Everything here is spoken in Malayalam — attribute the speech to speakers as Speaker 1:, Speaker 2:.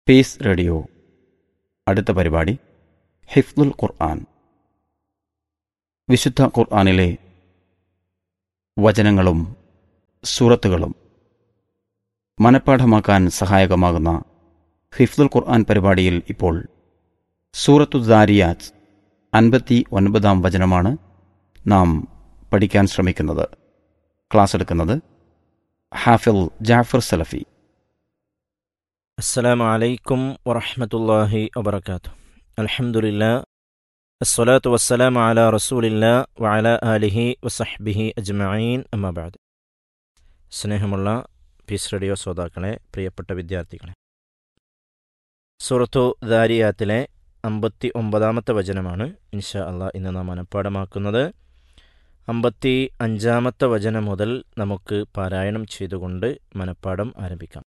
Speaker 1: പീസ് റേഡിയോ അടുത്ത പരിപാടി ഹിഫ്ദുൽ ഖുർആൻ വിശുദ്ധ ഖുർആനിലെ വചനങ്ങളും സൂറത്തുകളും മനഃപ്പാഠമാക്കാൻ സഹായകമാകുന്ന ഹിഫ്ദുൽ ഖുർആൻ പരിപാടിയിൽ ഇപ്പോൾ സൂറത്തു ദാരിയാത്ത് അൻപത്തി ഒൻപതാം വചനമാണ് നാം പഠിക്കാൻ ശ്രമിക്കുന്നത് ക്ലാസ് എടുക്കുന്നത് ഹാഫിൽ ജാഫർ സലഫി
Speaker 2: السلام عليكم ورحمة الله وبركاته الحمد لله الصلاة والسلام على رسول الله وعلى آله وصحبه أجمعين أما بعد സ്നേഹമുള്ള പീസ് റേഡിയോ ശ്രോതാക്കളെ പ്രിയപ്പെട്ട വിദ്യാർത്ഥികളെ സൂറത്തു ദാരിയാത്തിലെ അമ്പത്തി ഒമ്പതാമത്തെ വചനമാണ് ഇൻഷാ അള്ളാഹ് ഇന്ന് നാം മനഃപ്പാടമാക്കുന്നത് അമ്പത്തി അഞ്ചാമത്തെ വചനം മുതൽ നമുക്ക് പാരായണം ചെയ്തുകൊണ്ട് മനഃപ്പാടം ആരംഭിക്കാം